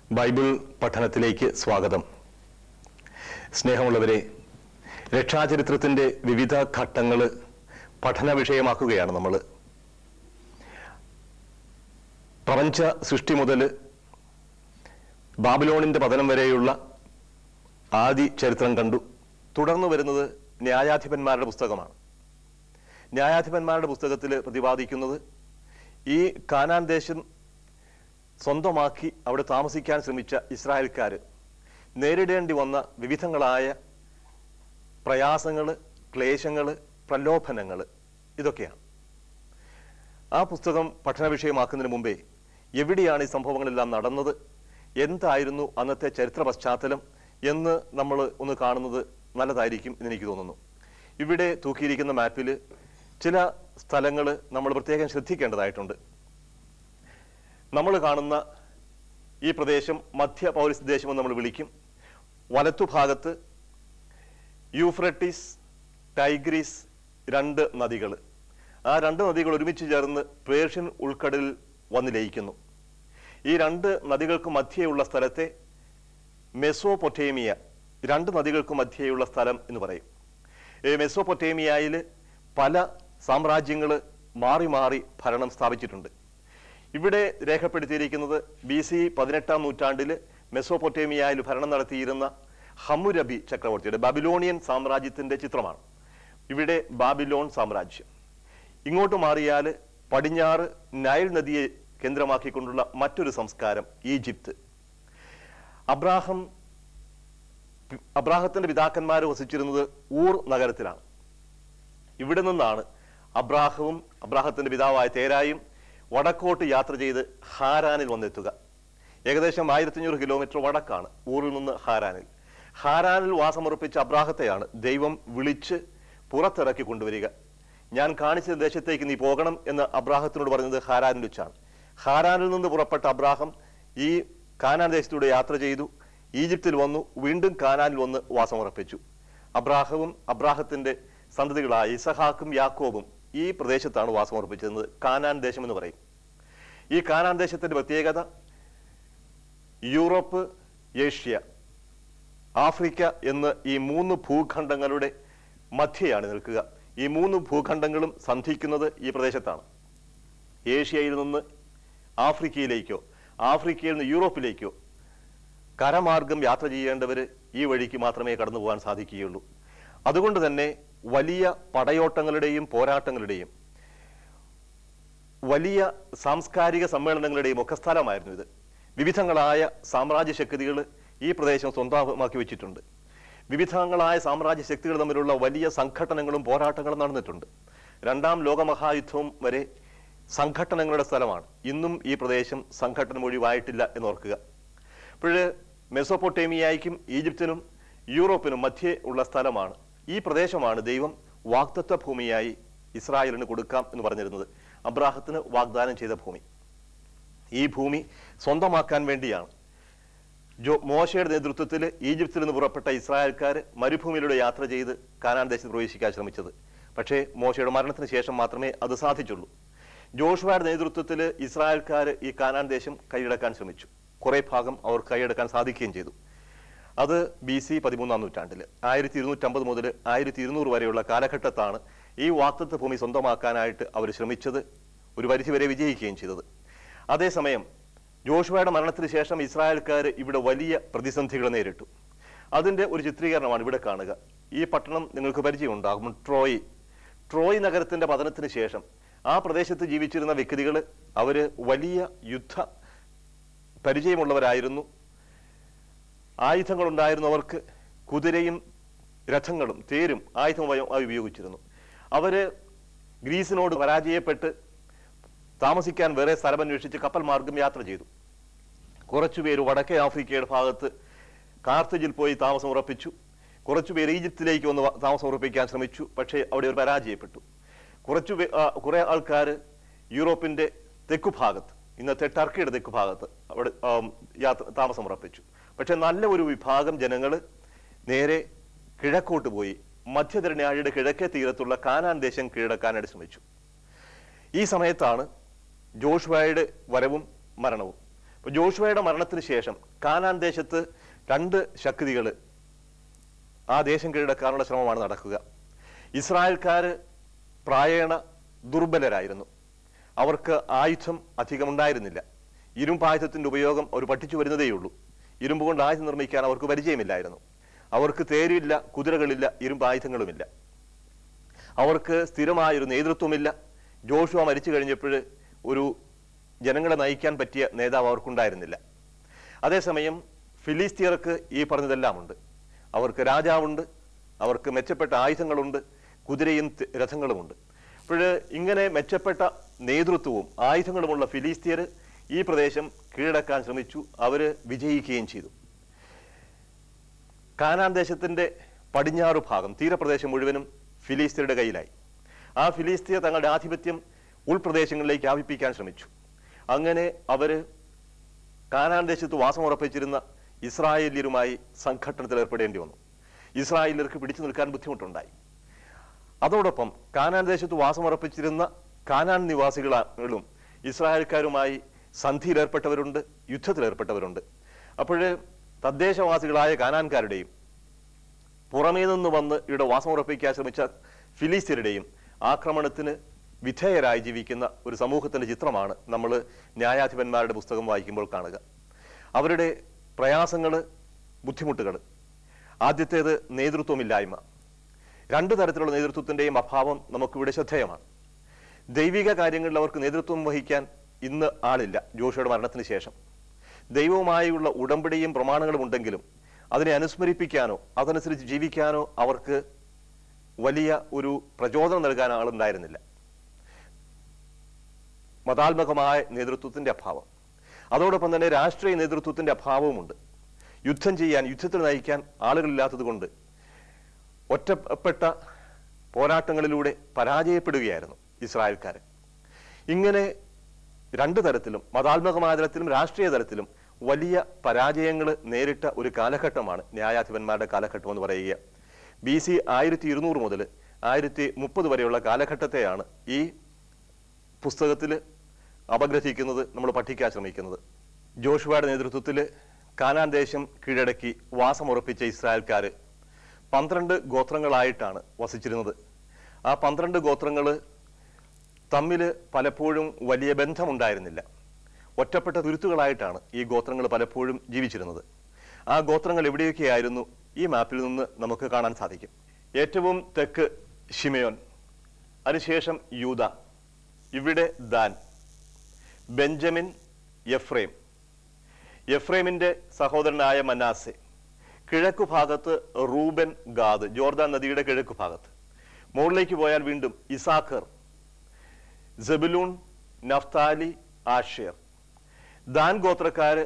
Bible പഠനത്തിലേക്ക് സ്വാഗതം സ്നേഹമുള്ളവരെ രക്ഷാചരിത്രത്തിൻ്റെ വിവിധ ഘട്ടങ്ങൾ പഠന വിഷയമാക്കുകയാണ് നമ്മൾ പ്രപഞ്ച സൃഷ്ടി മുതൽ ബാബിലോണിൻ്റെ പതനം വരെയുള്ള ആദി ചരിത്രം കണ്ടു തുടർന്ന് വരുന്നത് ന്യായാധിപന്മാരുടെ പുസ്തകമാണ് ന്യായാധിപന്മാരുടെ പുസ്തകത്തിൽ പ്രതിപാദിക്കുന്നത് ഈ കാനാൻ ദേശം സ്വന്തമാക്കി അവിടെ താമസിക്കാൻ ശ്രമിച്ച ഇസ്രായേൽക്കാർ നേരിടേണ്ടി വന്ന വിവിധങ്ങളായ പ്രയാസങ്ങൾ ക്ലേശങ്ങൾ പ്രലോഭനങ്ങൾ ഇതൊക്കെയാണ് ആ പുസ്തകം പഠന വിഷയമാക്കുന്നതിന് മുമ്പേ എവിടെയാണ് ഈ സംഭവങ്ങളെല്ലാം നടന്നത് എന്തായിരുന്നു അന്നത്തെ ചരിത്ര പശ്ചാത്തലം എന്ന് നമ്മൾ ഒന്ന് കാണുന്നത് നല്ലതായിരിക്കും എന്ന് എനിക്ക് തോന്നുന്നു ഇവിടെ തൂക്കിയിരിക്കുന്ന മാപ്പിൽ ചില സ്ഥലങ്ങൾ നമ്മൾ പ്രത്യേകം ശ്രദ്ധിക്കേണ്ടതായിട്ടുണ്ട് നമ്മൾ കാണുന്ന ഈ പ്രദേശം മധ്യ പൗരസ് ദേശമെന്ന് നമ്മൾ വിളിക്കും വലത്തുഭാഗത്ത് യൂഫ്രട്ടീസ് ടൈഗ്രീസ് രണ്ട് നദികൾ ആ രണ്ട് നദികൾ ഒരുമിച്ച് ചേർന്ന് പേർഷ്യൻ ഉൾക്കടലിൽ വന്ന് ലയിക്കുന്നു ഈ രണ്ട് നദികൾക്ക് മധ്യേയുള്ള സ്ഥലത്തെ മെസോപൊട്ടേമിയ രണ്ട് നദികൾക്ക് മധ്യേയുള്ള സ്ഥലം എന്ന് പറയും ഈ മെസോപൊട്ടേമിയയിൽ പല സാമ്രാജ്യങ്ങൾ മാറി മാറി ഭരണം സ്ഥാപിച്ചിട്ടുണ്ട് ഇവിടെ രേഖപ്പെടുത്തിയിരിക്കുന്നത് ബി സി പതിനെട്ടാം നൂറ്റാണ്ടിൽ മെസോപൊട്ടേമിയയിൽ ഭരണം നടത്തിയിരുന്ന ഹമുരബി ചക്രവർത്തിയുടെ ബാബിലോണിയൻ സാമ്രാജ്യത്തിന്റെ ചിത്രമാണ് ഇവിടെ ബാബിലോൺ സാമ്രാജ്യം ഇങ്ങോട്ട് മാറിയാൽ പടിഞ്ഞാറ് നൈൽ നദിയെ കേന്ദ്രമാക്കിക്കൊണ്ടുള്ള മറ്റൊരു സംസ്കാരം ഈജിപ്ത് അബ്രാഹം അബ്രാഹത്തിന്റെ പിതാക്കന്മാർ വസിച്ചിരുന്നത് ഊർ നഗരത്തിലാണ് ഇവിടെ നിന്നാണ് അബ്രാഹവും അബ്രാഹത്തിന്റെ പിതാവായ തേരായും വടക്കോട്ട് യാത്ര ചെയ്ത് ഹാരാനിൽ വന്നെത്തുക ഏകദേശം ആയിരത്തഞ്ഞൂറ് കിലോമീറ്റർ വടക്കാണ് ഊറിൽ നിന്ന് ഹാരാനിൽ ഹാരാനിൽ വാസമുറപ്പിച്ച അബ്രാഹത്തെയാണ് ദൈവം വിളിച്ച് പുറത്തിറക്കി കൊണ്ടുവരിക ഞാൻ കാണിച്ച ദേശത്തേക്ക് നീ പോകണം എന്ന് അബ്രാഹത്തിനോട് പറഞ്ഞത് ഹാരാനിൽ വെച്ചാണ് ഹാരാനിൽ നിന്ന് പുറപ്പെട്ട അബ്രാഹം ഈ കാനാൻ ദേശത്തൂടെ യാത്ര ചെയ്തു ഈജിപ്തിൽ വന്നു വീണ്ടും കാനാനിൽ വന്ന് വാസമുറപ്പിച്ചു അബ്രാഹവും അബ്രാഹത്തിന്റെ സന്തതികളായ ഇസഹാക്കും യാക്കോബും ഈ പ്രദേശത്താണ് വാസമുറപ്പിച്ചിരുന്നത് കാനാൻ ദേശം എന്ന് പറയും ഈ കാനാൻ ദേശത്തിന്റെ പ്രത്യേകത യൂറോപ്പ് ഏഷ്യ ആഫ്രിക്ക എന്ന് ഈ മൂന്ന് ഭൂഖണ്ഡങ്ങളുടെ മധ്യയാണ് നിൽക്കുക ഈ മൂന്ന് ഭൂഖണ്ഡങ്ങളും സന്ധിക്കുന്നത് ഈ പ്രദേശത്താണ് ഏഷ്യയിൽ നിന്ന് ആഫ്രിക്കയിലേക്കോ ആഫ്രിക്കയിൽ നിന്ന് യൂറോപ്പിലേക്കോ കരമാർഗം യാത്ര ചെയ്യേണ്ടവർ ഈ വഴിക്ക് മാത്രമേ കടന്നു പോകാൻ സാധിക്കുകയുള്ളൂ അതുകൊണ്ട് തന്നെ വലിയ പടയോട്ടങ്ങളുടെയും പോരാട്ടങ്ങളുടെയും വലിയ സാംസ്കാരിക സമ്മേളനങ്ങളുടെയും ഒക്കെ സ്ഥലമായിരുന്നു ഇത് വിവിധങ്ങളായ സാമ്രാജ്യ ശക്തികൾ ഈ പ്രദേശം സ്വന്തമാക്കി വെച്ചിട്ടുണ്ട് വിവിധങ്ങളായ സാമ്രാജ്യ ശക്തികൾ തമ്മിലുള്ള വലിയ സംഘട്ടനങ്ങളും പോരാട്ടങ്ങളും നടന്നിട്ടുണ്ട് രണ്ടാം ലോകമഹായുദ്ധവും വരെ സംഘട്ടനങ്ങളുടെ സ്ഥലമാണ് ഇന്നും ഈ പ്രദേശം സംഘട്ടനം ഒഴിവായിട്ടില്ല എന്നോർക്കുക അപ്പോഴ് മെസോപ്പൊട്ടേമിയയ്ക്കും ഈജിപ്തിനും യൂറോപ്പിനും മധ്യേ ഉള്ള സ്ഥലമാണ് ഈ പ്രദേശമാണ് ദൈവം വാക്തത്വ ഭൂമിയായി ഇസ്രായേലിന് കൊടുക്കാം എന്ന് പറഞ്ഞിരുന്നത് അബ്രാഹത്തിന് വാഗ്ദാനം ചെയ്ത ഭൂമി ഈ ഭൂമി സ്വന്തമാക്കാൻ വേണ്ടിയാണ് ജോ മോശയുടെ നേതൃത്വത്തിൽ ഈജിപ്തിൽ നിന്ന് പുറപ്പെട്ട ഇസ്രായേൽക്കാർ മരുഭൂമിയിലൂടെ യാത്ര ചെയ്ത് കാനാൻ ദേശത്ത് പ്രവേശിക്കാൻ ശ്രമിച്ചത് പക്ഷേ മോശയുടെ മരണത്തിന് ശേഷം മാത്രമേ അത് സാധിച്ചുള്ളൂ ജോഷുവയുടെ നേതൃത്വത്തിൽ ഇസ്രായേൽക്കാർ ഈ കാനാൻ ദേശം കൈയടക്കാൻ ശ്രമിച്ചു കുറെ ഭാഗം അവർ കൈയടക്കാൻ സാധിക്കുകയും ചെയ്തു അത് ബി സി പതിമൂന്നാം നൂറ്റാണ്ടിൽ ആയിരത്തി ഇരുന്നൂറ്റമ്പത് മുതൽ ആയിരത്തി ഇരുന്നൂറ് വരെയുള്ള കാലഘട്ടത്താണ് ഈ വാക്തത്വ ഭൂമി സ്വന്തമാക്കാനായിട്ട് അവർ ശ്രമിച്ചത് ഒരു പരിധിവരെ വിജയിക്കുകയും ചെയ്തത് അതേസമയം ജോഷുവയുടെ മരണത്തിന് ശേഷം ഇസ്രായേൽക്കാർ ഇവിടെ വലിയ പ്രതിസന്ധികൾ നേരിട്ടു അതിന്റെ ഒരു ചിത്രീകരണമാണ് ഇവിടെ കാണുക ഈ പട്ടണം നിങ്ങൾക്ക് പരിചയമുണ്ടാകും ട്രോയ് ട്രോയ് നഗരത്തിന്റെ പതനത്തിന് ശേഷം ആ പ്രദേശത്ത് ജീവിച്ചിരുന്ന വ്യക്തികൾ അവര് വലിയ യുദ്ധ പരിചയമുള്ളവരായിരുന്നു ആയുധങ്ങളുണ്ടായിരുന്നവർക്ക് കുതിരയും രഥങ്ങളും തേരും ആയുധമായി ഉപയോഗിച്ചിരുന്നു അവര് ഗ്രീസിനോട് പരാജയപ്പെട്ട് താമസിക്കാൻ വേറെ സ്ഥലമന്വേഷിച്ച് കപ്പൽ മാർഗം യാത്ര ചെയ്തു കുറച്ചുപേര് വടക്കേ ആഫ്രിക്കയുടെ ഭാഗത്ത് കാർത്തജിൽ പോയി താമസം ഉറപ്പിച്ചു കുറച്ചുപേർ ഈജിപ്തിലേക്ക് വന്ന് വ- താമസം ഉറപ്പിക്കാൻ ശ്രമിച്ചു പക്ഷേ അവിടെ അവർ പരാജയപ്പെട്ടു കുറച്ചു പേ- ആ, കുറെ ആൾക്കാർ യൂറോപ്പിന്റെ തെക്കുഭാഗത്ത് ഇന്നത്തെ ടർക്കിയുടെ തെക്കുഭാഗത്ത് അവിടെ ആം, യാത്ര താമസം ഉറപ്പിച്ചു പക്ഷെ നല്ല ഒരു വിഭാഗം ജനങ്ങൾ നേരെ കിഴക്കോട്ട് പോയി മധ്യധരണ്യാഴിയുടെ കിഴക്കേ തീരത്തുള്ള കാനാൻ ദേശം കീഴടക്കാനായിട്ട് ശ്രമിച്ചു ഈ സമയത്താണ് ജോഷുവയുടെ വരവും മരണവും അപ്പോൾ ജോഷുവയുടെ മരണത്തിന് ശേഷം കാനാൻ ദേശത്ത് രണ്ട് ശക്തികൾ ആ ദേശം കീഴടക്കാനുള്ള ശ്രമമാണ് നടക്കുക ഇസ്രായേൽക്കാര് പ്രായേണ ദുർബലരായിരുന്നു അവർക്ക് ആയുധം അധികമുണ്ടായിരുന്നില്ല ഇരുമ്പായുധത്തിന്റെ ഉപയോഗം അവർ പഠിച്ചു വരുന്നതേയുള്ളൂ ഇരുമ്പ് കൊണ്ട് ആയുധം നിർമ്മിക്കാൻ അവർക്ക് പരിചയമില്ലായിരുന്നു അവർക്ക് തേരില്ല കുതിരകളില്ല ഇരുമ്പായുധങ്ങളുമില്ല അവർക്ക് സ്ഥിരമായൊരു നേതൃത്വമില്ല ജോഷുവ മരിച്ചു കഴിഞ്ഞപ്പോൾ ഒരു ജനങ്ങളെ നയിക്കാൻ പറ്റിയ നേതാവ് അവർക്കുണ്ടായിരുന്നില്ല അതേസമയം ഫിലിസ്തീയർക്ക് ഈ പറഞ്ഞതെല്ലാം ഉണ്ട് അവർക്ക് രാജാവുണ്ട് അവർക്ക് മെച്ചപ്പെട്ട ആയുധങ്ങളുണ്ട് കുതിരയും ത- രഥങ്ങളുമുണ്ട് അപ്പോൾ ഇങ്ങനെ മെച്ചപ്പെട്ട നേതൃത്വവും ആയുധങ്ങളുമുള്ള ഫിലിസ്തീയർ ഈ പ്രദേശം കീഴടക്കാൻ ശ്രമിച്ചു അവര് വിജയിക്കുകയും ചെയ്തു കാനാൻ ദേശത്തിന്റെ പടിഞ്ഞാറ് ഭാഗം തീരപ്രദേശം മുഴുവനും ഫിലിസ്തീനയുടെ കയ്യിലായി ആ ഫിലിസ്തീയ തങ്ങളുടെ ആധിപത്യം ഉൾപ്രദേശങ്ങളിലേക്ക് വ്യാപിപ്പിക്കാൻ ശ്രമിച്ചു അങ്ങനെ അവര് കാനാൻ ദേശത്ത് വാസമുറപ്പിച്ചിരുന്ന ഇസ്രായേല്യരുമായി സംഘട്ടനത്തിൽ ഏർപ്പെടേണ്ടി വന്നു ഇസ്രായേലിയർക്ക് പിടിച്ചു നിൽക്കാൻ ബുദ്ധിമുട്ടുണ്ടായി അതോടൊപ്പം കാനാൻ ദേശത്ത് വാസമുറപ്പിച്ചിരുന്ന കാനാൻ നിവാസികളും ഇസ്രായേൽക്കാരുമായി സന്ധിയിലേർപ്പെട്ടവരുണ്ട് യുദ്ധത്തിലേർപ്പെട്ടവരുണ്ട് അപ്പോൾ തദ്ദേശവാസികളായ കാനാൻകാരുടെയും പുറമേ നിന്ന് വന്ന് ഇവിടെ വാസമുറപ്പിക്കാൻ ശ്രമിച്ച ഫിലിസ്തീനരുടെയും ആക്രമണത്തിന് വിധേയരായി ജീവിക്കുന്ന ഒരു സമൂഹത്തിന്റെ ചിത്രമാണ് നമ്മൾ ന്യായാധിപന്മാരുടെ പുസ്തകം വായിക്കുമ്പോൾ കാണുക അവരുടെ പ്രയാസങ്ങൾ ബുദ്ധിമുട്ടുകൾ ആദ്യത്തേത് നേതൃത്വമില്ലായ്മ രണ്ടു തരത്തിലുള്ള നേതൃത്വത്തിന്റെയും അഭാവം നമുക്കിവിടെ ശ്രദ്ധേയമാണ് ദൈവിക കാര്യങ്ങളിൽ അവർക്ക് നേതൃത്വം വഹിക്കാൻ ഇന്ന് ആളില്ല ജോഷയുടെ മരണത്തിന് ശേഷം ദൈവവുമായുള്ള ഉടമ്പടിയും പ്രമാണങ്ങളും ഉണ്ടെങ്കിലും അതിനെ അനുസ്മരിപ്പിക്കാനോ അതനുസരിച്ച് ജീവിക്കാനോ അവർക്ക് വലിയ ഒരു പ്രചോദനം നൽകാൻ ആളുണ്ടായിരുന്നില്ല മതാത്മകമായ നേതൃത്വത്തിന്റെ അഭാവം അതോടൊപ്പം തന്നെ രാഷ്ട്രീയ നേതൃത്വത്തിന്റെ അഭാവവുമുണ്ട് യുദ്ധം ചെയ്യാൻ യുദ്ധത്തിൽ നയിക്കാൻ ആളുകളില്ലാത്തത് കൊണ്ട് ഒറ്റപ്പെട്ട പോരാട്ടങ്ങളിലൂടെ പരാജയപ്പെടുകയായിരുന്നു ഇസ്രായേൽക്കാർ ഇങ്ങനെ രണ്ടു തരത്തിലും മതാത്മകമായ തലത്തിലും രാഷ്ട്രീയ തലത്തിലും വലിയ പരാജയങ്ങൾ നേരിട്ട ഒരു കാലഘട്ടമാണ് ന്യായാധിപന്മാരുടെ കാലഘട്ടം എന്ന് പറയുക ബി സി ആയിരത്തി ഇരുന്നൂറ് മുതൽ ആയിരത്തി മുപ്പത് വരെയുള്ള കാലഘട്ടത്തെയാണ് ഈ പുസ്തകത്തിൽ അപഗ്രഹിക്കുന്നത് നമ്മൾ പഠിക്കാൻ ശ്രമിക്കുന്നത് ജോഷുവയുടെ നേതൃത്വത്തിൽ കാനാൻ ദേശം കീഴടക്കി വാസമുറപ്പിച്ച ഇസ്രായേൽക്കാർ പന്ത്രണ്ട് ഗോത്രങ്ങളായിട്ടാണ് വസിച്ചിരുന്നത് ആ പന്ത്രണ്ട് ഗോത്രങ്ങൾ തമ്മിൽ പലപ്പോഴും വലിയ ബന്ധമുണ്ടായിരുന്നില്ല ഒറ്റപ്പെട്ട തുരുത്തുകളായിട്ടാണ് ഈ ഗോത്രങ്ങൾ പലപ്പോഴും ജീവിച്ചിരുന്നത് ആ ഗോത്രങ്ങൾ എവിടെയൊക്കെയായിരുന്നു ഈ മാപ്പിൽ നിന്ന് നമുക്ക് കാണാൻ സാധിക്കും ഏറ്റവും തെക്ക് ഷിമയോൻ അതിനുശേഷം യൂത ഇവിടെ ദാൻ ബെഞ്ചമിൻ എഫ്രേം എഫ്രേമിന്റെ സഹോദരനായ മനാസെ കിഴക്കു ഭാഗത്ത് റൂബൻ ഗാദ് ജോർദാൻ നദിയുടെ കിഴക്കു ഭാഗത്ത് മുകളിലേക്ക് പോയാൽ വീണ്ടും Issachar Zebulun Naphtali Asher Dan ഗോത്രക്കാര്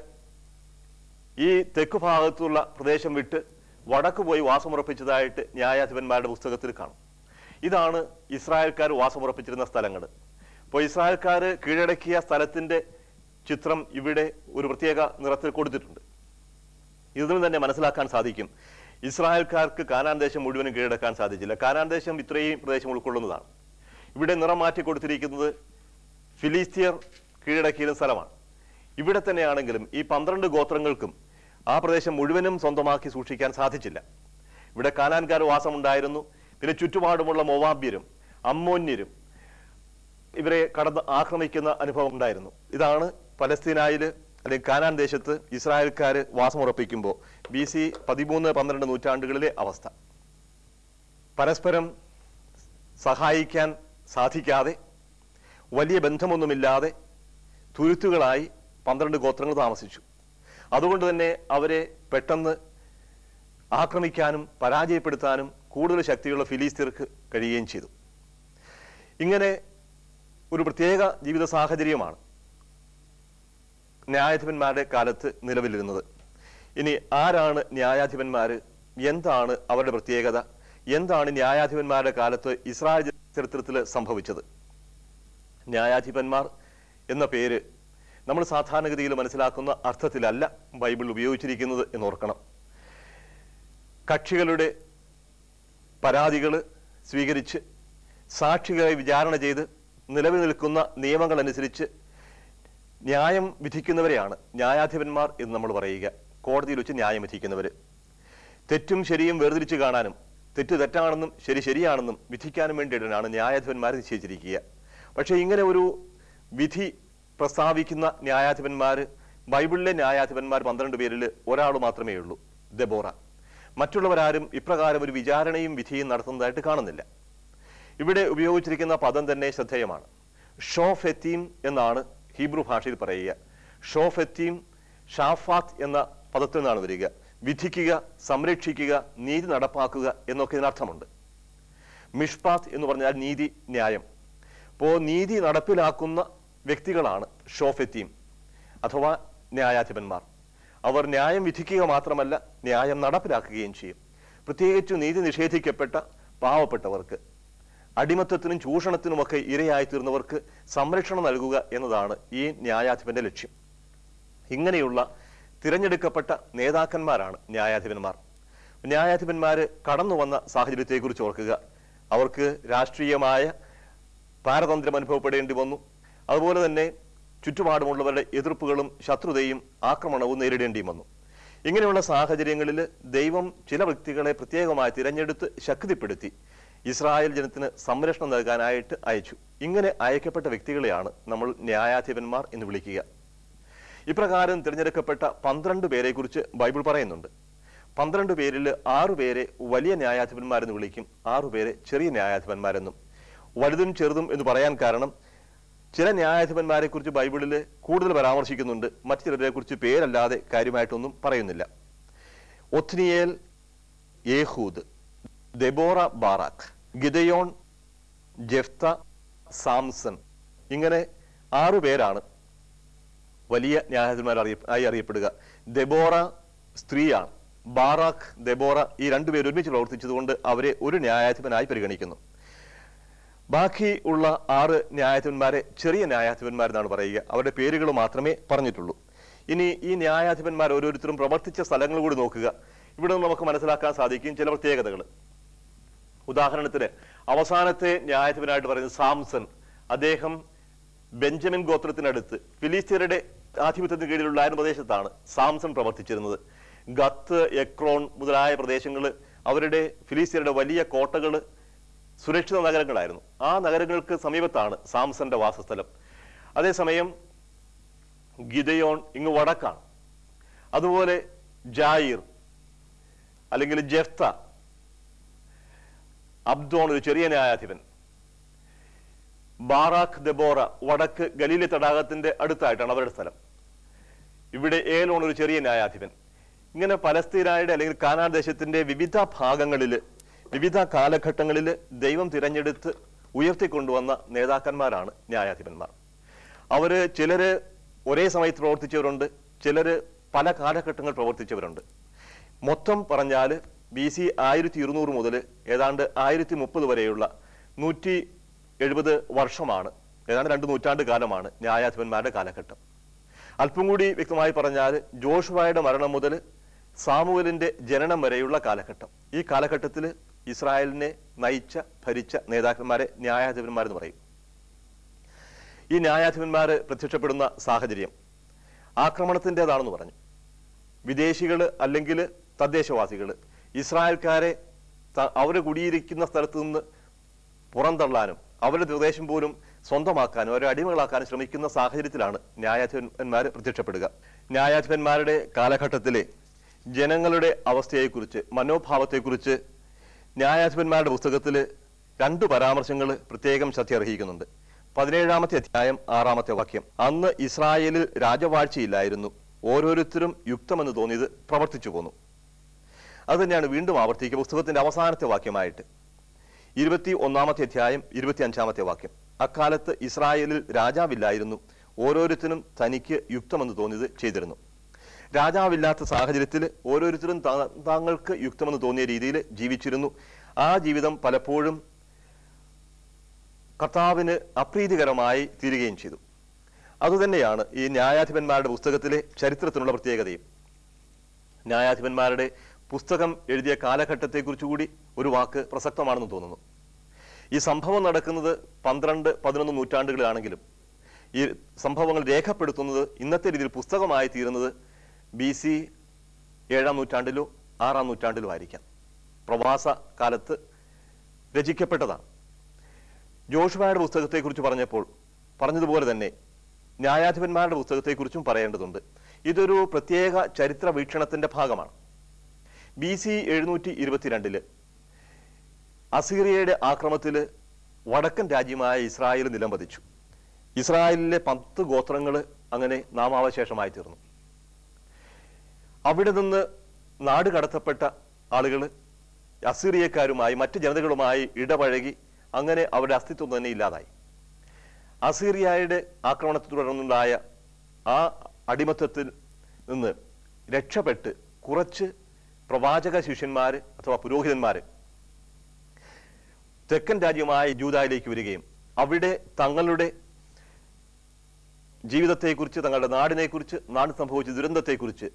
ഈ തെക്കു ഭാഗത്തുള്ള പ്രദേശം വിട്ട് വടക്ക് പോയി വാസമുറപ്പിച്ചതായിട്ട് ന്യായാധിപന്മാരുടെ പുസ്തകത്തിൽ കാണും ഇതാണ് ഇസ്രായേൽക്കാർ വാസമുറപ്പിച്ചിരുന്ന സ്ഥലങ്ങൾ അപ്പോൾ ഇസ്രായേൽക്കാർ കീഴടക്കിയ സ്ഥലത്തിന്റെ ചിത്രം ഇവിടെ ഒരു പ്രത്യേക നിറത്തിൽ കൊടുത്തിട്ടുണ്ട് ഇതിൽ തന്നെ മനസ്സിലാക്കാൻ സാധിക്കും ഇസ്രായേൽക്കാർക്ക് കാനാൻ ദേശം മുഴുവനും കീഴടക്കാൻ സാധിച്ചില്ല കാനാൻ ദേശം ഇത്രയും പ്രദേശം ഉൾക്കൊള്ളുന്നതാണ് ഇവിടെ നിറം മാറ്റി കൊടുത്തിരിക്കുന്നത് ഫിലിസ്തീയർ കീഴടക്കിയിരുന്ന സ്ഥലമാണ് ഇവിടെ തന്നെയാണെങ്കിലും ഈ പന്ത്രണ്ട് ഗോത്രങ്ങൾക്കും ആ പ്രദേശം മുഴുവനും സ്വന്തമാക്കി സൂക്ഷിക്കാൻ സാധിച്ചില്ല ഇവിടെ കാനാൻകാർ വാസമുണ്ടായിരുന്നു പിന്നെ ചുറ്റുപാടുമുള്ള മൊവാബ്യരും അമ്മോന്യരും ഇവരെ കടന്ന് ആക്രമിക്കുന്ന അനുഭവം ഉണ്ടായിരുന്നു ഇതാണ് പലസ്തീനായില് അല്ലെങ്കിൽ കാനാൻ ദേശത്ത് ഇസ്രായേൽക്കാർ വാസമുറപ്പിക്കുമ്പോൾ ബി സി പതിമൂന്ന് പന്ത്രണ്ട് നൂറ്റാണ്ടുകളിലെ അവസ്ഥ പരസ്പരം സഹായിക്കാൻ സാധിക്കാതെ വലിയ ബന്ധമൊന്നുമില്ലാതെ തുരുത്തുകളായി പന്ത്രണ്ട് ഗോത്രങ്ങൾ താമസിച്ചു അതുകൊണ്ട് തന്നെ അവരെ പെട്ടെന്ന് ആക്രമിക്കാനും പരാജയപ്പെടുത്താനും കൂടുതൽ ശക്തിയുള്ള ഫിലിസ്തീർക്ക് കഴിയുകയും ചെയ്തു ഇങ്ങനെ ഒരു പ്രത്യേക ജീവിത സാഹചര്യമാണ് ന്യായാധിപന്മാരുടെ കാലത്ത് നിലവിലിരുന്നത് ഇനി ആരാണ് ന്യായാധിപന്മാര് എന്താണ് അവരുടെ പ്രത്യേകത എന്താണ് ന്യായാധിപന്മാരുടെ കാലത്ത് ഇസ്രായേൽ ചരിത്രത്തിൽ സംഭവിച്ചത് ന്യായാധിപന്മാർ എന്ന പേര് നമ്മൾ സാധാരണഗതിയിൽ മനസ്സിലാക്കുന്ന അർത്ഥത്തിലല്ല ബൈബിൾ ഉപയോഗിച്ചിരിക്കുന്നത് എന്നോർക്കണം കക്ഷികളുടെ പരാതികൾ സ്വീകരിച്ച് സാക്ഷികളെ വിചാരണ ചെയ്ത് നിലവിൽ നിൽക്കുന്ന നിയമങ്ങൾ അനുസരിച്ച് ന്യായം വിധിക്കുന്നവരെയാണ് ന്യായാധിപന്മാർ എന്ന് നമ്മൾ പറയുക കോടതിയിൽ വെച്ച് ന്യായം വിധിക്കുന്നവർ തെറ്റും ശരിയും വേർതിരിച്ച് കാണാനും തെറ്റ് തെറ്റാണെന്നും ശരി ശരിയാണെന്നും വിധിക്കാനും വേണ്ടിയിട്ടാണ് ന്യായാധിപന്മാർ നിശ്ചയിച്ചിരിക്കുക പക്ഷേ ഇങ്ങനെ ഒരു വിധി പ്രസ്താവിക്കുന്ന ന്യായാധിപന്മാർ ബൈബിളിലെ ന്യായാധിപന്മാർ പന്ത്രണ്ട് പേരിൽ ഒരാൾ മാത്രമേ ഉള്ളൂ ദബോറ മറ്റുള്ളവരാരും ഇപ്രകാരം ഒരു വിചാരണയും വിധിയും നടത്തുന്നതായിട്ട് കാണുന്നില്ല ഇവിടെ ഉപയോഗിച്ചിരിക്കുന്ന പദം തന്നെ ശ്രദ്ധേയമാണ് ഷോഫെത്തീം എന്നാണ് ഹീബ്രു ഭാഷയിൽ പറയുക ഷോഫെത്തീം ഷാഫാത്ത് എന്ന പദത്തിൽ നിന്നാണ് വരിക വിധിക്കുക സംരക്ഷിക്കുക നീതി നടപ്പാക്കുക എന്നൊക്കെ ഇതിനർത്ഥമുണ്ട് മിഷ്പാത്ത് എന്ന് പറഞ്ഞാൽ നീതി ന്യായം അപ്പോൾ നീതി നടപ്പിലാക്കുന്ന വ്യക്തികളാണ് ഷോഫെത്തീം അഥവാ ന്യായാധിപന്മാർ അവർ ന്യായം വിധിക്കുക മാത്രമല്ല ന്യായം നടപ്പിലാക്കുകയും ചെയ്യും പ്രത്യേകിച്ച് നീതി നിഷേധിക്കപ്പെട്ട പാവപ്പെട്ടവർക്ക് അടിമത്തത്തിനും ചൂഷണത്തിനുമൊക്കെ ഇരയായി തീർന്നവർക്ക് സംരക്ഷണം നൽകുക എന്നതാണ് ഈ ന്യായാധിപന്റെ ലക്ഷ്യം ഇങ്ങനെയുള്ള തിരഞ്ഞെടുക്കപ്പെട്ട നേതാക്കന്മാരാണ് ന്യായാധിപന്മാർ ന്യായാധിപന്മാര് കടന്നു വന്ന സാഹചര്യത്തെക്കുറിച്ച് ഓർക്കുക അവർക്ക് രാഷ്ട്രീയമായ പാരതന്ത്ര്യം അനുഭവപ്പെടേണ്ടി വന്നു അതുപോലെ തന്നെ ചുറ്റുപാടുമുള്ളവരുടെ എതിർപ്പുകളും ശത്രുതയും ആക്രമണവും നേരിടേണ്ടിയും വന്നു ഇങ്ങനെയുള്ള സാഹചര്യങ്ങളിൽ ദൈവം ചില വ്യക്തികളെ പ്രത്യേകമായി തിരഞ്ഞെടുത്ത് ശക്തിപ്പെടുത്തി ഇസ്രായേൽ ജനത്തിന് സംരക്ഷണം നൽകാനായിട്ട് അയച്ചു ഇങ്ങനെ അയക്കപ്പെട്ട വ്യക്തികളെയാണ് നമ്മൾ ന്യായാധിപന്മാർ എന്ന് വിളിക്കുക ഇപ്രകാരം തിരഞ്ഞെടുക്കപ്പെട്ട പന്ത്രണ്ട് പേരെ കുറിച്ച് ബൈബിൾ പറയുന്നുണ്ട് പന്ത്രണ്ട് പേരിൽ ആറു പേരെ വലിയ ന്യായാധിപന്മാരെന്ന് വിളിക്കും ആറു പേരെ ചെറിയ ന്യായാധിപന്മാരെന്നും വലുതും ചെറുതും എന്ന് പറയാൻ കാരണം ചില ന്യായാധിപന്മാരെ കുറിച്ച് ബൈബിളിൽ കൂടുതൽ പരാമർശിക്കുന്നുണ്ട് മറ്റു ചിലരെ കുറിച്ച് പേരല്ലാതെ കാര്യമായിട്ടൊന്നും പറയുന്നില്ല Othniel Ehud Deborah Barak Gideon Jephthah Samson ഇങ്ങനെ ആറു പേരാണ് വലിയ ന്യായാധിപന്മാർ അറിയ ആയി അറിയപ്പെടുക ദെബോറ സ്ത്രീയാണ് ബാറാഖ് ദെബോറ ഈ രണ്ടുപേരും ഒരുമിച്ച് പ്രവർത്തിച്ചതുകൊണ്ട് അവരെ ഒരു ന്യായാധിപനായി പരിഗണിക്കുന്നു ബാക്കി ഉള്ള ആറ് ന്യായാധിപന്മാരെ ചെറിയ ന്യായാധിപന്മാരെന്നാണ് പറയുക അവരുടെ പേരുകൾ മാത്രമേ പറഞ്ഞിട്ടുള്ളൂ ഇനി ഈ ന്യായാധിപന്മാർ ഓരോരുത്തരും പ്രവർത്തിച്ച സ്ഥലങ്ങൾ കൂടി നോക്കുക ഇവിടെ നിന്ന് നമുക്ക് മനസ്സിലാക്കാൻ സാധിക്കും ചില പ്രത്യേകതകൾ ഉദാഹരണത്തിന് അവസാനത്തെ ന്യായാധിപനായിട്ട് പറയുന്നത് സാംസൺ അദ്ദേഹം ബെഞ്ചമിൻ ഗോത്രത്തിനടുത്ത് ഫിലിസ്തീനയുടെ ആധിപത്യത്തിന് കീഴിലുള്ള ആ പ്രദേശത്താണ് സാംസൺ പ്രവർത്തിച്ചിരുന്നത് ഗത്ത് എക്രോൺ മുതലായ പ്രദേശങ്ങൾ അവരുടെ ഫിലിസ്തീനയുടെ വലിയ കോട്ടകൾ സുരക്ഷിത നഗരങ്ങളായിരുന്നു ആ നഗരങ്ങൾക്ക് സമീപത്താണ് സാംസന്റെ വാസസ്ഥലം അതേസമയം ഗിദയോൺ ഇങ്ങ് വടക്കാണ് അതുപോലെ ജായിർ അല്ലെങ്കിൽ ജെഫ്ത അബ്ദോൺ ഒരു ചെറിയ ന്യായാധിപൻ ബാറാഖ് ദെബോറ വടക്ക് ഗലീലി തടാകത്തിന്റെ അടുത്തായിട്ടാണ് അവരുടെ സ്ഥലം ഇവിടെ ഏലോൺ ഒരു ചെറിയ ന്യായാധിപൻ ഇങ്ങനെ പലസ്തീനായുടെ അല്ലെങ്കിൽ കാനാൻ ദേശത്തിന്റെ വിവിധ ഭാഗങ്ങളിൽ വിവിധ കാലഘട്ടങ്ങളിൽ ദൈവം തിരഞ്ഞെടുത്ത് ഉയർത്തിക്കൊണ്ടുവന്ന നേതാക്കന്മാരാണ് ന്യായാധിപന്മാർ അവര് ചിലര് ഒരേ സമയത്ത് പ്രവർത്തിച്ചവരുണ്ട് ചിലര് പല കാലഘട്ടങ്ങൾ പ്രവർത്തിച്ചവരുണ്ട് മൊത്തം പറഞ്ഞാൽ ബി സി ആയിരത്തി ഇരുന്നൂറ് മുതൽ ഏതാണ്ട് ആയിരത്തി മുപ്പത് വരെയുള്ള നൂറ്റി എഴുപത് വർഷമാണ് ഏതാണ്ട് രണ്ട് നൂറ്റാണ്ട് കാലമാണ് ന്യായാധിപന്മാരുടെ കാലഘട്ടം അല്പം കൂടി വ്യക്തമായി പറഞ്ഞാൽ ജോഷുവായുടെ മരണം മുതൽ സാമുവലിന്റെ ജനനം വരെയുള്ള കാലഘട്ടം ഈ കാലഘട്ടത്തിൽ ഇസ്രായേലിനെ നയിച്ച ഭരിച്ച നേതാക്കന്മാരെ ന്യായാധിപന്മാരെന്ന് പറയും ഈ ന്യായാധിപന്മാര് പ്രത്യക്ഷപ്പെടുന്ന സാഹചര്യം ആക്രമണത്തിൻ്റെതാണെന്ന് പറഞ്ഞു വിദേശികൾ അല്ലെങ്കിൽ തദ്ദേശവാസികൾ ഇസ്രായേൽക്കാരെ ത- അവര് കുടിയിരിക്കുന്ന സ്ഥലത്ത് നിന്ന് പുറന്തള്ളാനും അവരുടെ പ്രദേശം പോലും സ്വന്തമാക്കാനും അവരെ അടിമകളാക്കാനും ശ്രമിക്കുന്ന സാഹചര്യത്തിലാണ് ന്യായാധിപന്മാർ പ്രത്യക്ഷപ്പെടുക ന്യായാധിപന്മാരുടെ കാലഘട്ടത്തിലെ ജനങ്ങളുടെ അവസ്ഥയെക്കുറിച്ച് മനോഭാവത്തെക്കുറിച്ച് ന്യായാധിപന്മാരുടെ പുസ്തകത്തിൽ രണ്ട് പരാമർശങ്ങൾ പ്രത്യേകം ശ്രദ്ധ അർഹിക്കുന്നുണ്ട് പതിനേഴാമത്തെ അധ്യായം ആറാമത്തെ വാക്യം അന്ന് ഇസ്രായേലിൽ രാജവാഴ്ചയില്ലായിരുന്നു ഓരോരുത്തരും യുക്തമെന്ന് തോന്നിയത് പ്രവർത്തിച്ചു പോന്നു അത് തന്നെയാണ് വീണ്ടും ആവർത്തിക്കുക പുസ്തകത്തിന്റെ അവസാനത്തെ വാക്യമായിട്ട് ഇരുപത്തി ഒന്നാമത്തെ അധ്യായം ഇരുപത്തി അഞ്ചാമത്തെ വാക്യം അക്കാലത്ത് ഇസ്രായേലിൽ രാജാവില്ലായിരുന്നു ഓരോരുത്തരും തനിക്ക് യുക്തമെന്ന് തോന്നിയത് ചെയ്തിരുന്നു രാജാവില്ലാത്ത സാഹചര്യത്തിൽ ഓരോരുത്തരും താ- താങ്കൾക്ക് യുക്തമെന്ന് തോന്നിയ രീതിയിൽ ജീവിച്ചിരുന്നു ആ ജീവിതം പലപ്പോഴും കർത്താവിന് അപ്രീതികരമായി തീരുകയും ചെയ്തു അതുതന്നെയാണ് ഈ ന്യായാധിപന്മാരുടെ പുസ്തകത്തിലെ ചരിത്രത്തിനുള്ള പ്രത്യേകതയും ന്യായാധിപന്മാരുടെ പുസ്തകം എഴുതിയ കാലഘട്ടത്തെക്കുറിച്ച് കൂടി ഒരു വാക്ക് പ്രസക്തമാണെന്ന് തോന്നുന്നു ഈ സംഭവം നടക്കുന്നത് പന്ത്രണ്ട് പതിനൊന്ന് നൂറ്റാണ്ടുകളിലാണെങ്കിലും ഈ സംഭവങ്ങൾ രേഖപ്പെടുത്തുന്നത് ഇന്നത്തെ രീതിയിൽ പുസ്തകമായി തീരുന്നത് ബി സി ഏഴാം നൂറ്റാണ്ടിലോ ആറാം നൂറ്റാണ്ടിലോ ആയിരിക്കാം പ്രവാസ കാലത്ത് രചിക്കപ്പെട്ടതാണ് ജോഷുവയുടെ പുസ്തകത്തെക്കുറിച്ച് പറഞ്ഞപ്പോൾ പറഞ്ഞതുപോലെ തന്നെ ന്യായാധിപന്മാരുടെ പുസ്തകത്തെക്കുറിച്ചും പറയേണ്ടതുണ്ട് ഇതൊരു പ്രത്യേക ചരിത്ര വീക്ഷണത്തിന്റെ ഭാഗമാണ് ബി സി എഴുന്നൂറ്റി ഇരുപത്തിരണ്ടില് അസീറിയയുടെ ആക്രമത്തിൽ വടക്കൻ രാജ്യമായ ഇസ്രായേൽ നിലംപതിച്ചു ഇസ്രായേലിലെ പത്ത് ഗോത്രങ്ങൾ അങ്ങനെ നാമാവശേഷമായി തീർന്നു അവിടെ നിന്ന് നാട് കടത്തപ്പെട്ട ആളുകൾ അസീറിയക്കാരുമായി മറ്റ് ജനതകളുമായി ഇടപഴകി അങ്ങനെ അവരുടെ അസ്തിത്വം തന്നെ ഇല്ലാതായി അസീറിയയുടെ ആക്രമണത്തെ തുടർന്നുണ്ടായ ആ അടിമത്തത്തിൽ നിന്ന് രക്ഷപ്പെട്ട് കുറച്ച് പ്രവാചക ശിഷ്യന്മാര് അഥവാ പുരോഹിതന്മാര് തെക്കൻ രാജ്യമായ ജൂതായിലേക്ക് വരികയും അവിടെ തങ്ങളുടെ ജീവിതത്തെക്കുറിച്ച് തങ്ങളുടെ നാടിനെക്കുറിച്ച് നാട് സംഭവിച്ച ദുരന്തത്തെക്കുറിച്ച്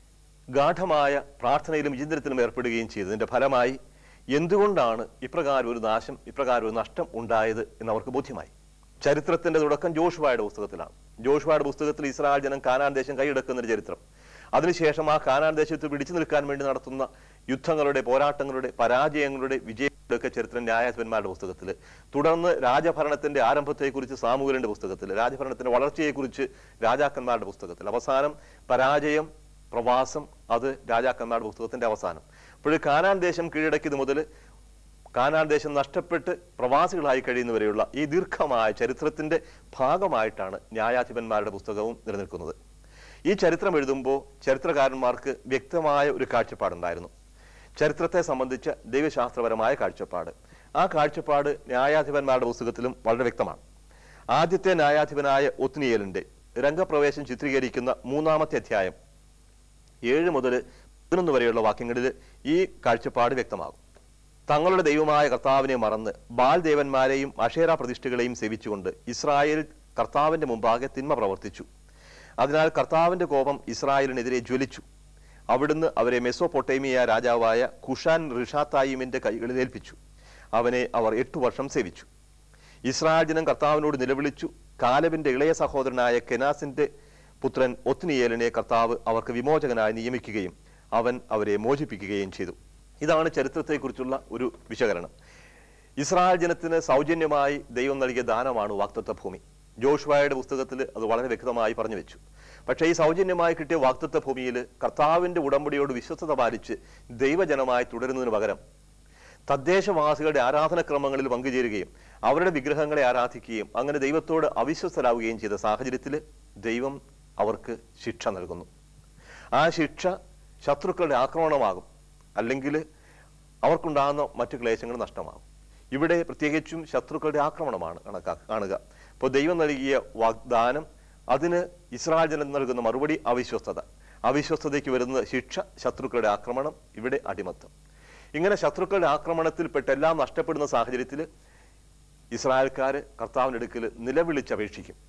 ഗാഠമായ പ്രാർത്ഥനയിലും ചിന്തനത്തിലും ഏർപ്പെടുകയും ചെയ്തതിന്റെ ഫലമായി എന്തുകൊണ്ടാണ് ഇപ്രകാരം ഒരു നാശം ഇപ്രകാരം ഒരു നഷ്ടം ഉണ്ടായത് എന്ന് അവർക്ക് ബോധ്യമായി ചരിത്രത്തിന്റെ തുടക്കം ജോഷുവായുടെ പുസ്തകത്തിലാണ് ജോഷുവായുടെ പുസ്തകത്തിൽ ഇസ്രായേൽ ജനം കാനാൻ ദേശം കൈയടക്കുന്ന ഒരു ചരിത്രം അതിനുശേഷം ആ കാനാൻ ദേശത്ത് പിടിച്ചു നിൽക്കാൻ വേണ്ടി നടത്തുന്ന യുദ്ധങ്ങളുടെ പോരാട്ടങ്ങളുടെ പരാജയങ്ങളുടെ വിജയങ്ങളുടെ ഒക്കെ ചരിത്രം ന്യായാധിപന്മാരുടെ പുസ്തകത്തിൽ തുടർന്ന് രാജഭരണത്തിന്റെ ആരംഭത്തെക്കുറിച്ച് സാമൂഹ്യന്റെ പുസ്തകത്തിൽ രാജഭരണത്തിന്റെ വളർച്ചയെക്കുറിച്ച് രാജാക്കന്മാരുടെ പുസ്തകത്തിൽ അവസാനം പരാജയം പ്രവാസം അത് രാജാക്കന്മാരുടെ പുസ്തകത്തിന്റെ അവസാനം അപ്പോൾ കാനാൻ ദേശം കീഴടക്കിയത് മുതൽ കാനാൻ ദേശം നഷ്ടപ്പെട്ട് പ്രവാസികളായി കഴിയുന്നവരെയുള്ള ഈ ദീർഘമായ ചരിത്രത്തിന്റെ ഭാഗമായിട്ടാണ് ന്യായാധിപന്മാരുടെ പുസ്തകവും നിലനിൽക്കുന്നത് ഈ ചരിത്രം എഴുതുമ്പോൾ ചരിത്രകാരന്മാർക്ക് വ്യക്തമായ ഒരു കാഴ്ചപ്പാടുണ്ടായിരുന്നു ചരിത്രത്തെ സംബന്ധിച്ച ദൈവശാസ്ത്രപരമായ കാഴ്ചപ്പാട് ആ കാഴ്ചപ്പാട് ന്യായാധിപന്മാരുടെ പുസ്തകത്തിലും വളരെ വ്യക്തമാണ് ആദ്യത്തെ ന്യായാധിപനായ ഒത്നിയേലിന്റെ രംഗപ്രവേശം ചിത്രീകരിക്കുന്ന മൂന്നാമത്തെ അധ്യായം ഏഴ് മുതൽ പതിനൊന്ന് വരെയുള്ള വാക്യങ്ങളിൽ ഈ കാഴ്ചപ്പാട് വ്യക്തമാകും തങ്ങളുടെ ദൈവമായ കർത്താവിനെ മറന്ന് ബാൽ ദേവന്മാരെയും അഷേര പ്രതിഷ്ഠകളെയും സേവിച്ചുകൊണ്ട് ഇസ്രായേൽ കർത്താവിന്റെ മുമ്പാകെ തിന്മ പ്രവർത്തിച്ചു അതിനാൽ കർത്താവിന്റെ കോപം ഇസ്രായേലിനെതിരെ ജ്വലിച്ചു അവിടുന്ന് അവരെ മെസ്സോപ്പൊട്ടേമിയ രാജാവായ കുഷാൻ റിഷാത്തായിമിന്റെ കൈകളിൽ ഏൽപ്പിച്ചു അവനെ അവർ എട്ടു വർഷം സേവിച്ചു ഇസ്രായേൽ ജനം കർത്താവിനോട് നിലവിളിച്ചു കാലബിന്റെ ഇളയ സഹോദരനായ കെനാസിന്റെ പുത്രൻ ഒത്നിയേലിനെ കർത്താവ് അവർക്ക് വിമോചകനായി നിയമിക്കുകയും അവൻ അവരെ മോചിപ്പിക്കുകയും ചെയ്തു ഇതാണ് ചരിത്രത്തെക്കുറിച്ചുള്ള ഒരു വിശകലനം ഇസ്രായേൽ ജനത്തിന് സൗജന്യമായി ദൈവം നൽകിയ ദാനമാണ് വാക്തത്വ ഭൂമി ജോഷുവായുടെ പുസ്തകത്തിൽ അത് വളരെ വ്യക്തമായി പറഞ്ഞു വെച്ചു പക്ഷേ ഈ സൗജന്യമായി കിട്ടിയ വാക്തത്വ ഭൂമിയിൽ കർത്താവിന്റെ ഉടമ്പടിയോട് വിശ്വസ്തത പാലിച്ച് ദൈവജനമായി തുടരുന്നതിന് പകരം തദ്ദേശവാസികളുടെ ആരാധനക്രമങ്ങളിൽ പങ്കുചേരുകയും അവരുടെ വിഗ്രഹങ്ങളെ ആരാധിക്കുകയും അങ്ങനെ ദൈവത്തോട് അവിശ്വസ്തരാവുകയും ചെയ്ത സാഹചര്യത്തിൽ ദൈവം അവർക്ക് ശിക്ഷ നൽകുന്നു ആ ശിക്ഷ ശത്രുക്കളുടെ ആക്രമണമാകും അല്ലെങ്കിൽ അവർക്കുണ്ടാകുന്ന മറ്റു ക്ലേശങ്ങൾ നഷ്ടമാകും ഇവിടെ പ്രത്യേകിച്ചും ശത്രുക്കളുടെ ആക്രമണമാണ് കണക്കാ കാണുക അപ്പോൾ ദൈവം നൽകിയ വാഗ്ദാനം അതിന് ഇസ്രായേൽ ജനം നൽകുന്ന മറുപടി അവിശ്വസ്തത അവിശ്വസ്തതയ്ക്ക് വരുന്ന ശിക്ഷ ശത്രുക്കളുടെ ആക്രമണം ഇവിടെ അടിമത്തം ഇങ്ങനെ ശത്രുക്കളുടെ ആക്രമണത്തിൽപ്പെട്ട് എല്ലാം നഷ്ടപ്പെടുന്ന സാഹചര്യത്തിൽ ഇസ്രായേൽക്കാര് കർത്താവിന്റെ അടുക്കൽ നിലവിളിച്ചപേക്ഷിക്കും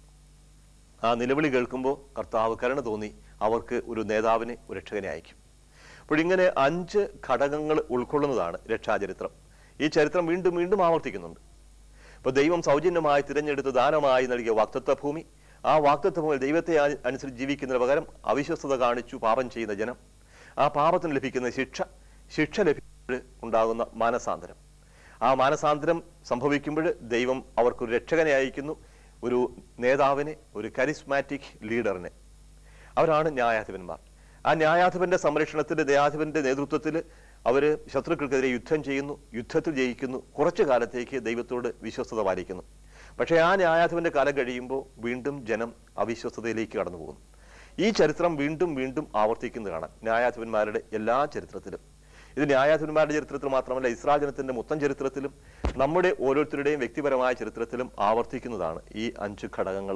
ആ നിലവിളി കേൾക്കുമ്പോൾ കർത്താവ് കരുണ തോന്നി അവർക്ക് ഒരു നേതാവിനെ ഒരു രക്ഷകനെ അയക്കും അപ്പോഴിങ്ങനെ അഞ്ച് ഘടകങ്ങൾ ഉൾക്കൊള്ളുന്നതാണ് രക്ഷാചരിത്രം ഈ ചരിത്രം വീണ്ടും വീണ്ടും ആവർത്തിക്കുന്നുണ്ട് ഇപ്പൊ ദൈവം സൗജന്യമായി തിരഞ്ഞെടുത്ത് ദാനമായി നൽകിയ വാക്തത്വ ഭൂമി ആ വാക്തത്വ ഭൂമി ദൈവത്തെ ആ- അനുസരിച്ച് ജീവിക്കുന്നതിന് പകരം അവിശ്വസ്തത കാണിച്ചു പാപം ചെയ്യുന്ന ജനം ആ പാപത്തിന് ലഭിക്കുന്ന ശിക്ഷ ശിക്ഷ ലഭിക്കുമ്പോൾ ഉണ്ടാകുന്ന മാനസാന്തരം ആ മാനസാന്തരം സംഭവിക്കുമ്പോൾ ദൈവം അവർക്കൊരു രക്ഷകനെ അയക്കുന്നു ഒരു നേതാവിനെ ഒരു കരിസ്മാറ്റിക് ലീഡറിനെ അവരാണ് ന്യായാധിപന്മാർ ആ ന്യായാധിപന്റെ സംരക്ഷണത്തിൽ ന്യായാധിപന്റെ നേതൃത്വത്തിൽ അവര് ശത്രുക്കൾക്കെതിരെ യുദ്ധം ചെയ്യുന്നു യുദ്ധത്തിൽ ജയിക്കുന്നു കുറച്ചു കാലത്തേക്ക് ദൈവത്തോട് വിശ്വസ്തത പാലിക്കുന്നു പക്ഷേ ആ ന്യായാധിപന്റെ കാലം കഴിയുമ്പോൾ വീണ്ടും ജനം അവിശ്വസ്തതയിലേക്ക് കടന്നു പോകുന്നു ഈ ചരിത്രം വീണ്ടും വീണ്ടും ആവർത്തിക്കുന്നത് കാണാം ന്യായാധിപന്മാരുടെ എല്ലാ ചരിത്രത്തിലും ഇത് ന്യായാധിപന്മാരുടെ ചരിത്രത്തിൽ മാത്രമല്ല ഇസ്രായേൽ ജനത്തിന്റെ മൊത്തം ചരിത്രത്തിലും നമ്മുടെ ഓരോരുത്തരുടെയും വ്യക്തിപരമായ ചരിത്രത്തിലും ആവർത്തിക്കുന്നതാണ് ഈ അഞ്ച് ഘടകങ്ങൾ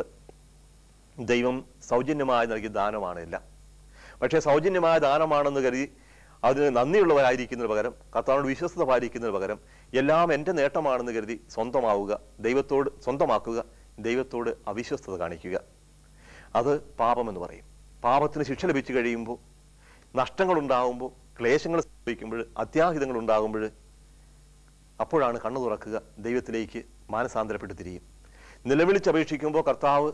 ദൈവം സൗജന്യമായി നൽകിയ ദാനമാണ് എല്ലാം പക്ഷേ സൗജന്യമായ ദാനമാണെന്ന് കരുതി അതിന് നന്ദിയുള്ളവരായിരിക്കുന്നതിന് പകരം കർത്താവിനോട് വിശ്വസ്തത പാലിക്കുന്നതിന് പകരം എല്ലാം എൻ്റെ നേട്ടമാണെന്ന് കരുതി സ്വന്തമാവുക ദൈവത്തോട് സ്വന്തമാക്കുക ദൈവത്തോട് അവിശ്വസ്തത കാണിക്കുക അത് പാപമെന്ന് പറയും പാപത്തിന് ശിക്ഷ ലഭിച്ചു കഴിയുമ്പോൾ നഷ്ടങ്ങൾ ഉണ്ടാകുമ്പോൾ ക്ലേശങ്ങൾ സംഭവിക്കുമ്പോൾ അത്യാഹിതങ്ങൾ ഉണ്ടാകുമ്പോൾ അപ്പോഴാണ് കണ്ണു തുറക്കുക ദൈവത്തിലേക്ക് മാനസാന്തരപ്പെട്ട് തിരിയും നിലവിളിച്ചപേക്ഷിക്കുമ്പോൾ കർത്താവ്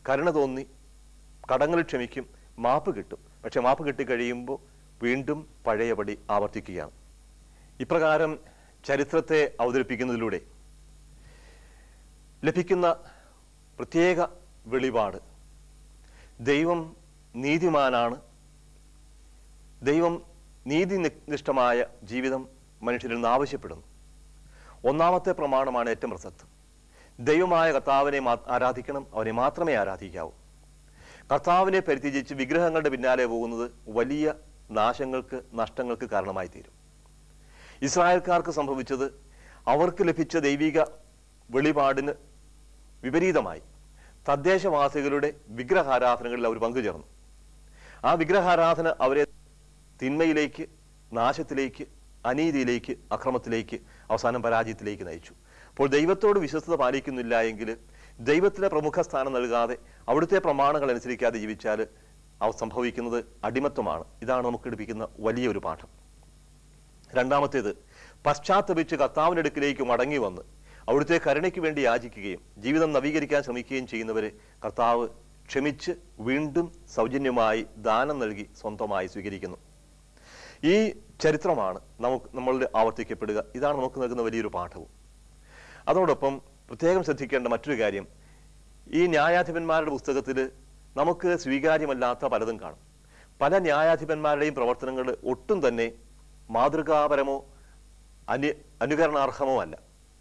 കരുണ തോന്നി കടങ്ങൾ ക്ഷമിക്കും മാപ്പ് കിട്ടും പക്ഷെ മാപ്പ് കിട്ടിക്കഴിയുമ്പോൾ വീണ്ടും പഴയപടി ആവർത്തിക്കുകയാണ് ഇപ്രകാരം ചരിത്രത്തെ അവതരിപ്പിക്കുന്നതിലൂടെ ലഭിക്കുന്ന പ്രത്യേക വെളിപാട് ദൈവം നീതിമാനാണ് ദൈവം നീതിനിഷ്ഠമായ ജീവിതം മനുഷ്യരിൽ നിന്ന് ആവശ്യപ്പെടുന്നു ഒന്നാമത്തെ പ്രമാണമാണ് ഏറ്റവും പ്രസക്തം ദൈവമായ കർത്താവിനെ മാ- ആരാധിക്കണം അവനെ മാത്രമേ ആരാധിക്കാവൂ കർത്താവിനെ പരിത്യജിച്ച് വിഗ്രഹങ്ങളുടെ പിന്നാലെ പോകുന്നത് വലിയ നാശങ്ങൾക്ക് നഷ്ടങ്ങൾക്ക് കാരണമായി തീരും ഇസ്രായേൽക്കാർക്ക് സംഭവിച്ചത് അവർക്ക് ലഭിച്ച ദൈവിക വെളിപാടിന് വിപരീതമായി തദ്ദേശവാസികളുടെ വിഗ്രഹാരാധനകളിൽ അവർ പങ്കുചേർന്നു ആ വിഗ്രഹാരാധന അവരെ തിന്മയിലേക്ക് നാശത്തിലേക്ക് അനീതിയിലേക്ക് അക്രമത്തിലേക്ക് അവസാനം പരാജയത്തിലേക്ക് നയിച്ചു അപ്പോൾ ദൈവത്തോട് വിശ്വസ്തത പാലിക്കുന്നില്ല എങ്കിൽ ദൈവത്തിലെ പ്രമുഖ സ്ഥാനം നൽകാതെ അവിടുത്തെ പ്രമാണങ്ങൾ അനുസരിക്കാതെ ജീവിച്ചാൽ അവ സംഭവിക്കുന്നത് അടിമത്വമാണ് ഇതാണ് നമുക്ക് ലഭിക്കുന്ന വലിയൊരു പാഠം രണ്ടാമത്തേത് പശ്ചാത്തപിച്ച് കർത്താവിന്റെ അടുക്കിലേക്ക് മടങ്ങി വന്ന് അവിടുത്തെ കരുണയ്ക്ക് വേണ്ടി യാചിക്കുകയും ജീവിതം നവീകരിക്കാൻ ശ്രമിക്കുകയും ചെയ്യുന്നവരെ കർത്താവ് ക്ഷമിച്ച് വീണ്ടും സൗജന്യമായി ദാനം നൽകി സ്വന്തമായി സ്വീകരിക്കുന്നു ഈ ചരിത്രമാണ് നമുക്ക് നമ്മളുടെ ആവർത്തിക്കപ്പെടുക ഇതാണ് നമുക്ക് നൽകുന്ന വലിയൊരു പാഠവും അതോടൊപ്പം പ്രത്യേകം ശ്രദ്ധിക്കേണ്ട മറ്റൊരു കാര്യം ഈ ന്യായാധിപന്മാരുടെ പുസ്തകത്തിൽ നമുക്ക് സ്വീകാര്യമല്ലാത്ത പലതും കാണും പല ന്യായാധിപന്മാരുടെയും പ്രവർത്തനങ്ങൾ ഒട്ടും തന്നെ മാതൃകാപരമോ അനു അനുകരണാർഹമോ അല്ല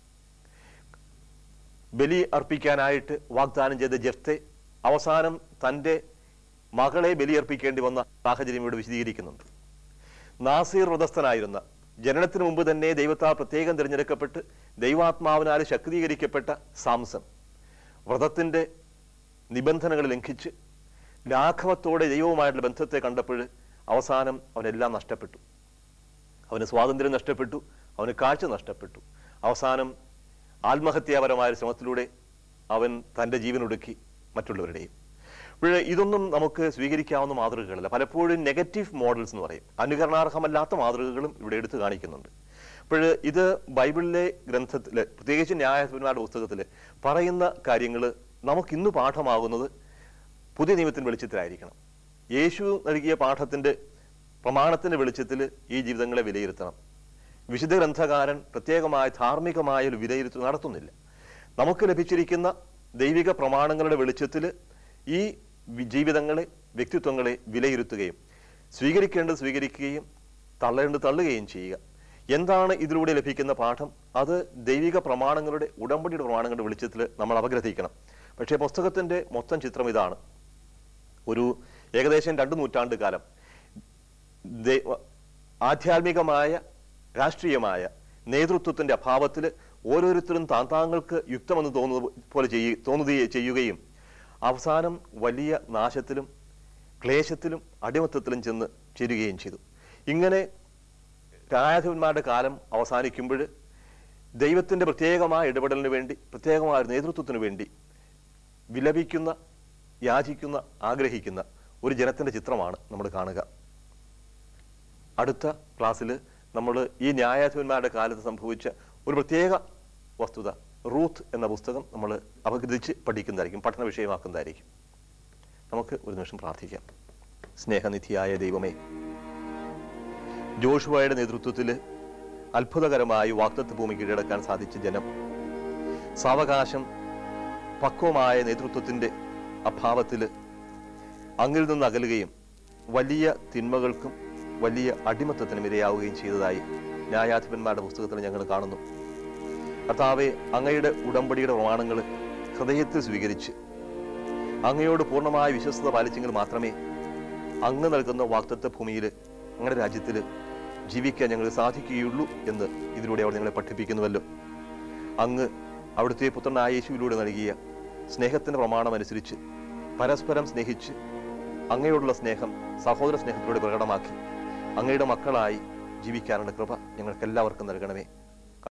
ബലി അർപ്പിക്കാനായിട്ട് വാഗ്ദാനം ചെയ്ത ജഫ്തെ അവസാനം തൻ്റെ മകളെ ബലിയർപ്പിക്കേണ്ടി വന്ന സാഹചര്യം ഇവിടെ വിശദീകരിക്കുന്നുണ്ട് നാസീർ വ്രതസ്ഥനായിരുന്ന ജനനത്തിന് മുമ്പ് തന്നെ ദൈവത്താൽ പ്രത്യേകം തിരഞ്ഞെടുക്കപ്പെട്ട് ദൈവാത്മാവിനാൽ ശക്തീകരിക്കപ്പെട്ട സാംസൺ വ്രതത്തിന്റെ നിബന്ധനകൾ ലംഘിച്ച് ലാഘവത്തോടെ ദൈവവുമായിട്ടുള്ള ബന്ധത്തെ കണ്ടപ്പോൾ അവസാനം അവനെല്ലാം നഷ്ടപ്പെട്ടു അവന് സ്വാതന്ത്ര്യം നഷ്ടപ്പെട്ടു അവന് കാഴ്ച നഷ്ടപ്പെട്ടു അവസാനം ആത്മഹത്യാപരമായ ഒരു ശ്രമത്തിലൂടെ അവൻ തൻ്റെ ജീവനൊടുക്കി മറ്റുള്ളവരുടെയും അപ്പോൾ ഇതൊന്നും നമുക്ക് സ്വീകരിക്കാവുന്ന മാതൃകകളല്ല പലപ്പോഴും നെഗറ്റീവ് മോഡൽസ് എന്ന് പറയും അനുകരണാർഹമല്ലാത്ത മാതൃകകളും ഇവിടെ എടുത്തു കാണിക്കുന്നുണ്ട് അപ്പോൾ ഇത് ബൈബിളിലെ ഗ്രന്ഥത്തിൽ പ്രത്യേകിച്ച് ന്യായാധിപന്മാരുടെ പുസ്തകത്തിൽ പറയുന്ന കാര്യങ്ങൾ നമുക്കിന്ന് പാഠമാകുന്നത് പുതിയ നിയമത്തിന് വെളിച്ചത്തിലായിരിക്കണം യേശു നൽകിയ പാഠത്തിന്റെ പ്രമാണത്തിന്റെ വെളിച്ചത്തിൽ ഈ ജീവിതങ്ങളെ വിലയിരുത്തണം വിശുദ്ധ ഗ്രന്ഥകാരൻ പ്രത്യേകമായ ധാർമ്മികമായ ഒരു വിലയിരുത്തൽ നടത്തുന്നില്ല നമുക്ക് ലഭിച്ചിരിക്കുന്ന ദൈവിക പ്രമാണങ്ങളുടെ വെളിച്ചത്തിൽ ഈ വി- ജീവിതങ്ങളെ വ്യക്തിത്വങ്ങളെ വിലയിരുത്തുകയും സ്വീകരിക്കേണ്ടത് സ്വീകരിക്കുകയും തള്ളേണ്ടത് തള്ളുകയും ചെയ്യുക എന്താണ് ഇതിലൂടെ ലഭിക്കുന്ന പാഠം അത് ദൈവിക പ്രമാണങ്ങളുടെ ഉടമ്പടിയുടെ പ്രമാണങ്ങളുടെ വെളിച്ചത്തിൽ നമ്മൾ അപഗ്രഥിക്കണം പക്ഷേ പുസ്തകത്തിന്റെ മൊത്തം ചിത്രം ഇതാണ് ഒരു ഏകദേശം രണ്ടു നൂറ്റാണ്ട് കാലം ദൈ- ആധ്യാത്മികമായ രാഷ്ട്രീയമായ നേതൃത്വത്തിന്റെ അഭാവത്തിൽ ഓരോരുത്തരും താൻ താങ്കൾക്ക് യുക്തമെന്ന് തോന്നുന്നത് പോലെ ചെയ്യ തോന്നുകയും ചെയ്യുകയും അവസാനം വലിയ നാശത്തിലും ക്ലേശത്തിലും അടിമത്തത്തിലും ചെന്ന് ചേരുകയും ചെയ്തു ഇങ്ങനെ രാജാധിപന്മാരുടെ കാലം അവസാനിക്കുമ്പോൾ ദൈവത്തിന്റെ പ്രത്യേകമായ ഇടപെടലിന് വേണ്ടി പ്രത്യേകമായ ഒരു നേതൃത്വത്തിന് വേണ്ടി വിലപിക്കുന്ന യാചിക്കുന്ന ആഗ്രഹിക്കുന്ന ഒരു ജനത്തിന്റെ ചിത്രമാണ് നമ്മൾ കാണുക അടുത്ത ക്ലാസ്സിൽ നമ്മൾ ഈ ന്യായാധിപന്മാരുടെ കാലത്ത് സംഭവിച്ച ഒരു പ്രത്യേക വസ്തുത റൂത്ത് എന്ന പുസ്തകം നമ്മൾ അപഗ്രഥിച്ച് പഠിക്കുന്നതായിരിക്കും പഠന വിഷയമാക്കുന്നതായിരിക്കും നമുക്ക് ഒരു നിമിഷം പ്രാർത്ഥിക്കാം സ്നേഹനിധിയായ ദൈവമേ ജോഷുവയുടെ നേതൃത്വത്തിൽ അത്ഭുതകരമായി വാക്തത്വ ഭൂമി കീഴടക്കാൻ സാധിച്ച ജനം സാവകാശം പക്വമായ നേതൃത്വത്തിന്റെ അഭാവത്തിൽ അങ്ങിൽ നിന്ന് അകലുകയും വലിയ തിന്മകൾക്കും വലിയ അടിമത്തത്തിനും ഇരയാവുകയും ചെയ്തതായി ന്യായാധിപന്മാരുടെ പുസ്തകത്തിൽ ഞങ്ങൾ കാണുന്നു കർത്താവെ അങ്ങയുടെ ഉടമ്പടിയുടെ പ്രമാണങ്ങൾ ഹൃദയത്തിൽ സ്വീകരിച്ച് അങ്ങയോട് പൂർണ്ണമായ വിശ്വസ്തത പാലിച്ചെങ്കിൽ മാത്രമേ അങ്ങ് നൽകുന്ന വാക്തത്വ ഭൂമിയിൽ അങ്ങയുടെ രാജ്യത്തിൽ ജീവിക്കാൻ ഞങ്ങൾക്ക് സാധിക്കുകയുള്ളൂ എന്ന് ഇതിലൂടെ അവർ ഞങ്ങളെ പഠിപ്പിക്കുന്നുവല്ലോ അങ്ങ് അവിടുത്തെ പുത്രനായ യേശുവിലൂടെ നൽകിയ സ്നേഹത്തിന്റെ പ്രമാണം അനുസരിച്ച് പരസ്പരം സ്നേഹിച്ച് അങ്ങയോടുള്ള സ്നേഹം സഹോദര സ്നേഹത്തിലൂടെ പ്രകടമാക്കി അങ്ങയുടെ മക്കളായി ജീവിക്കാനുള്ള കൃപ ഞങ്ങൾക്ക് എല്ലാവർക്കും നൽകണമേ